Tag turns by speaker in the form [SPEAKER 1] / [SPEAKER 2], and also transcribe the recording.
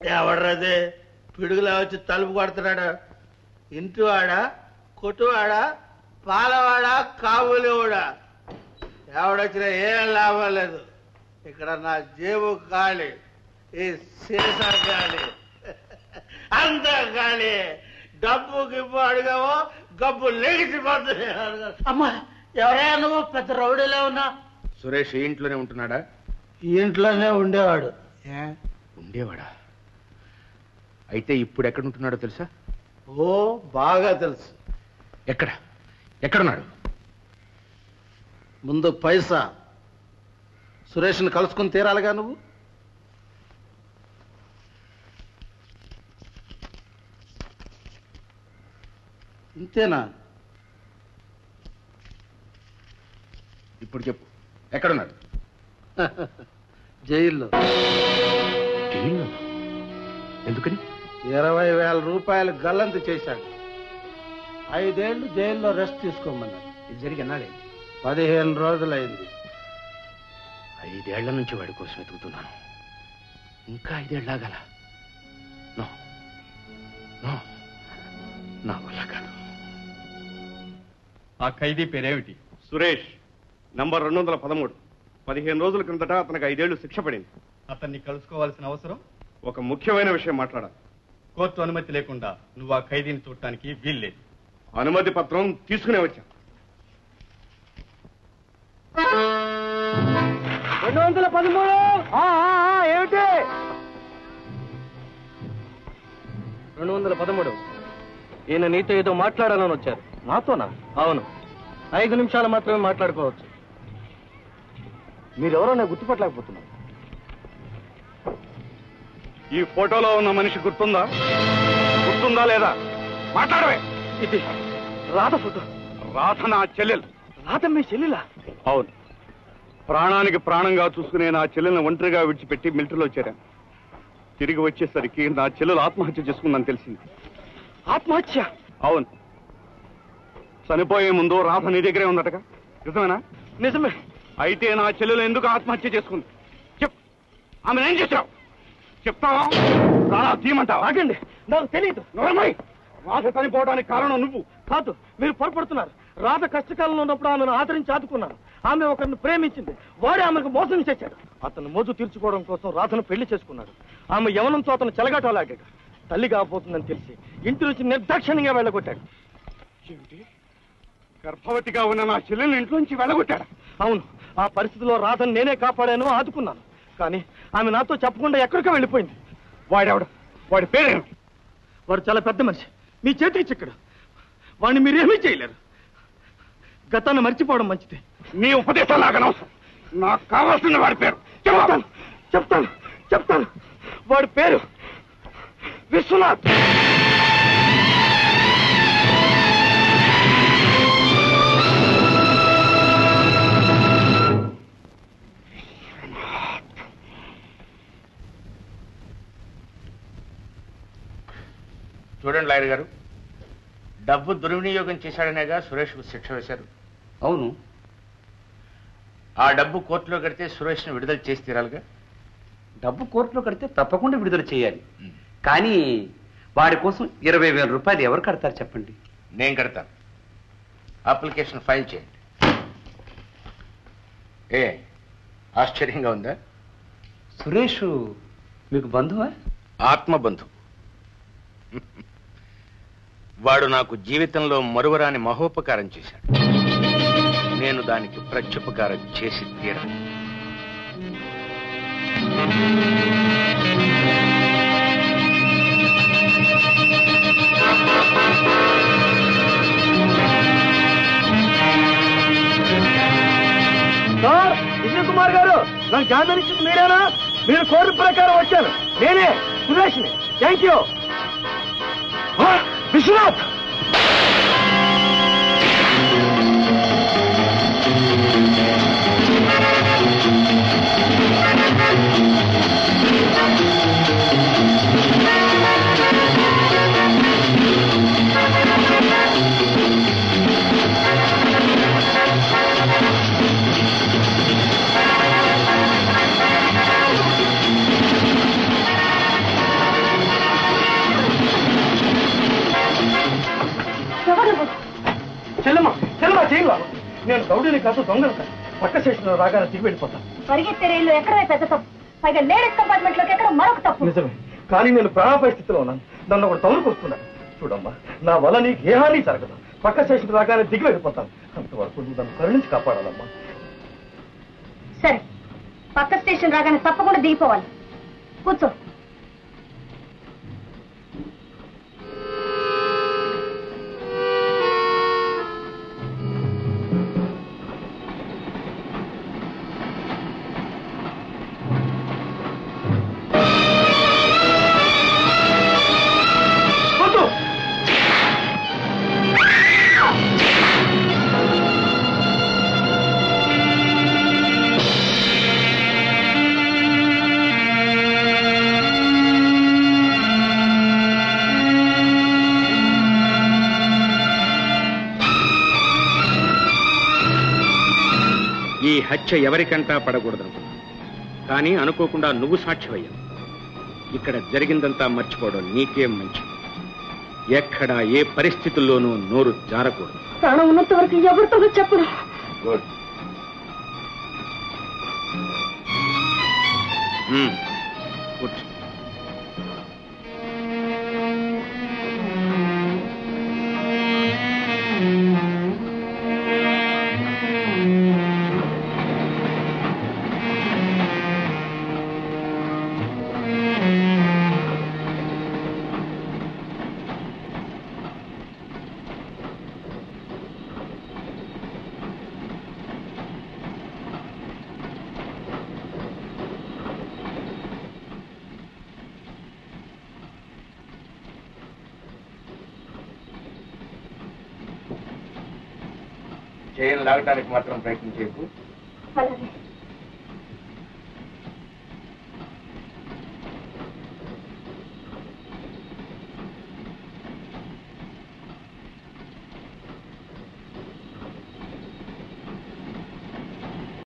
[SPEAKER 1] ఎవడ్రది పిడుగులా వచ్చి తలుపు కొడుతున్నాడు ఇంటివాడా కొట్టువాడా పాలవాడా కాబూలివాడా ఎవడొచ్చినా ఏం లాభం లేదు ఇక్కడ నా జేబు ఖాళీ ఈ సీసా ఖాళీ అంత ఖాళీ డబ్బు గిబ్బు అడిగావో గబ్బు లెగిసిపోతుంది అమ్మా ఎవరైనా నువ్వు పెద్ద రౌడీలో ఉన్నా
[SPEAKER 2] సురేష్ ఈ ఇంట్లోనే ఉంటున్నాడా
[SPEAKER 1] ఈ ఇంట్లోనే ఉండేవాడు ఏ?
[SPEAKER 2] ఉండేవాడా అయితే ఇప్పుడు ఎక్కడ ఉంటున్నాడో తెలుసా
[SPEAKER 1] ఓ బాగా తెలుసు
[SPEAKER 2] ఎక్కడ ఎక్కడున్నాడు
[SPEAKER 1] ముందు పైసా సురేష్ని కలుసుకుని తీరాలిగా నువ్వు ఇంతేనా
[SPEAKER 2] ఇప్పుడు చెప్పు ఎక్కడున్నాడు
[SPEAKER 1] జైల్లో
[SPEAKER 2] జైల్లో ఎందుకని
[SPEAKER 1] ఇరవై వేల రూపాయలు గల్లంతు చేశాడు ఐదేళ్లు జైల్లో రెస్ట్ తీసుకోమన్నాడు
[SPEAKER 2] ఇది జరిగి ఎన్నాడే
[SPEAKER 1] పదిహేను రోజులైంది
[SPEAKER 2] ఐదేళ్ల నుంచి వాడి కోసం వెతుకుతున్నాను ఇంకా ఐదేళ్ళాగల నో నో నా వల్ల కాదు
[SPEAKER 3] ఆ ఖైదీ పేరేమిటి
[SPEAKER 4] సురేష్ నంబర్ రెండు వందల పదమూడు పదిహేను రోజుల క్రిందట అతనికి ఐదేళ్లు శిక్ష పడింది
[SPEAKER 3] అతన్ని కలుసుకోవాల్సిన అవసరం
[SPEAKER 4] ఒక ముఖ్యమైన విషయం మాట్లాడాలి
[SPEAKER 3] కోర్టు అనుమతి లేకుండా నువ్వు ఆ ఖైదీని చూడటానికి వీల్లేదు
[SPEAKER 4] అనుమతి పత్రం తీసుకునే వచ్చా
[SPEAKER 5] రెండు వందల పదమూడు ఏమిటి రెండు వందల పదమూడు ఈయన నీతో ఏదో మాట్లాడాలని వచ్చారు నాతోనా అవును ఐదు నిమిషాలు మాత్రమే మాట్లాడుకోవచ్చు మీరెవరో నేను గుర్తుపట్టలేకపోతున్నాను
[SPEAKER 4] ఈ ఫోటోలో ఉన్న మనిషి గుర్తుందా గుర్తుందా లేదా మాట్లాడవే
[SPEAKER 5] ఇది రాధ ఫోటో
[SPEAKER 4] రాధ నా చెల్లెలు
[SPEAKER 5] రాధ మీ చెల్లిలా
[SPEAKER 4] అవును ప్రాణానికి ప్రాణంగా చూసుకునే నా చెల్లెల్ని ఒంటరిగా విడిచిపెట్టి మిలిటరీలో చేరాను తిరిగి వచ్చేసరికి నా చెల్లెలు ఆత్మహత్య చేసుకుందని తెలిసింది
[SPEAKER 5] ఆత్మహత్య
[SPEAKER 4] అవును చనిపోయే ముందు రాధ నీ దగ్గరే ఉందటగా నిజమేనా
[SPEAKER 5] నిజమే
[SPEAKER 4] అయితే నా చెల్లెలు ఎందుకు ఆత్మహత్య చేసుకుంది చెప్ ఆమె ఏం చేశావు చెప్తావా రానా తీయమంటావా
[SPEAKER 5] ఆగండి నాకు తెలియదు
[SPEAKER 4] నోరమై రాధ చనిపోవడానికి కారణం నువ్వు
[SPEAKER 5] కాదు మీరు పొరపడుతున్నారు రాధ కష్టకాలంలో ఉన్నప్పుడు ఆమెను ఆదరించి ఆదుకున్నాను ఆమె ఒకరిని ప్రేమించింది వాడే ఆమెకు మోసం చేశాడు అతను మోజు తీర్చుకోవడం కోసం రాధను పెళ్లి చేసుకున్నాడు ఆమె యవనంతో అతను చెలగాటలాగాడు తల్లి కాబోతుందని తెలిసి ఇంటి నుంచి నిర్దాక్షిణ్యంగా వెళ్ళగొట్టాడు
[SPEAKER 4] ఏమిటి గర్భవతిగా ఉన్న నా చెల్లెల్ని ఇంట్లోంచి వెళ్ళగొట్టాడా
[SPEAKER 5] అవును ఆ పరిస్థితిలో రాధను నేనే కాపాడాను ఆదుకున్నాను కానీ ఆమె నాతో చెప్పకుండా ఎక్కడికో వెళ్ళిపోయింది
[SPEAKER 4] వాడెవడు వాడి పేరేమిటి
[SPEAKER 5] వాడు చాలా పెద్ద మనిషి మీ చేతికి చిక్కడు వాడిని మీరేమీ చేయలేరు గతాన్ని మర్చిపోవడం మంచిది
[SPEAKER 4] నీ ఉపదేశం నాకు అనవసరం నాకు కావాల్సిన వాడి పేరు
[SPEAKER 5] చెప్తాను చెప్తాను చెప్తాను వాడి పేరు విశ్వనాథ్
[SPEAKER 2] చూడండి లాయర్ గారు డబ్బు దుర్వినియోగం చేశాడనేగా సురేష్కు శిక్ష వేశారు
[SPEAKER 6] అవును
[SPEAKER 2] ఆ డబ్బు కోర్టులో కడితే సురేష్ను విడుదల చేసి తీరాలిగా
[SPEAKER 6] డబ్బు కోర్టులో కడితే తప్పకుండా విడుదల చేయాలి కానీ వాడి కోసం ఇరవై వేల రూపాయలు ఎవరు కడతారు చెప్పండి
[SPEAKER 2] నేను కడతాను అప్లికేషన్ ఫైల్ చేయండి ఏ ఆశ్చర్యంగా ఉందా
[SPEAKER 6] సురేష్ మీకు బంధువా
[SPEAKER 2] ఆత్మబంధు వాడు నాకు జీవితంలో మరువరాని మహోపకారం చేశాడు నేను దానికి ప్రత్యుపకారం చేసి తీరాలి
[SPEAKER 5] సార్ విజయ్ కుమార్ గారు నాకు జామీన్ ఇచ్చింది మీరేనా మీరు కోరిక ప్రకారం వచ్చాను నేనే సురేష్ని థ్యాంక్ యూ విశ్వనాథ్ నేను రౌడీని కాదు దొంగలు కాదు పక్క స్టేషన్ రాగానే దిగి వెళ్ళిపోతాను
[SPEAKER 7] పరిగెత్తే రైల్లో ఎక్కడే పెద్ద తప్పు పైగా లేడీస్ కంపార్ట్మెంట్ లోకి ఎక్కడ మరొక తప్పు
[SPEAKER 5] నిజమే కానీ నేను ప్రాణాపాయ స్థితిలో ఉన్నాను నన్ను ఒకటి తగులుకు వస్తున్నాను చూడమ్మా నా వల్ల నీకు ఏ హాని జరగదు పక్క స్టేషన్ రాగానే దిగి వెళ్ళిపోతాను అంతవరకు నువ్వు నన్ను కరుణించి కాపాడాలమ్మా
[SPEAKER 7] సరే పక్క స్టేషన్ రాగానే తప్పకుండా దిగిపోవాలి కూర్చో
[SPEAKER 5] వద్దు
[SPEAKER 8] ఈ హత్య ఎవరికంటా పడకూడదనుకున్నా కానీ అనుకోకుండా నువ్వు సాక్ష్యమయ్యావు ఇక్కడ జరిగిందంతా మర్చిపోవడం నీకేం మంచిది ఎక్కడ ఏ పరిస్థితుల్లోనూ నోరు జారకూడదు
[SPEAKER 7] ప్రాణం ఉన్నంత వరకు ఎవరితో చెప్పను
[SPEAKER 8] గుడ్ మ్మ్. కూర్చో
[SPEAKER 2] చేయని లాగటానికి మాత్రం ప్రయత్నం చేయకు
[SPEAKER 7] అలాగే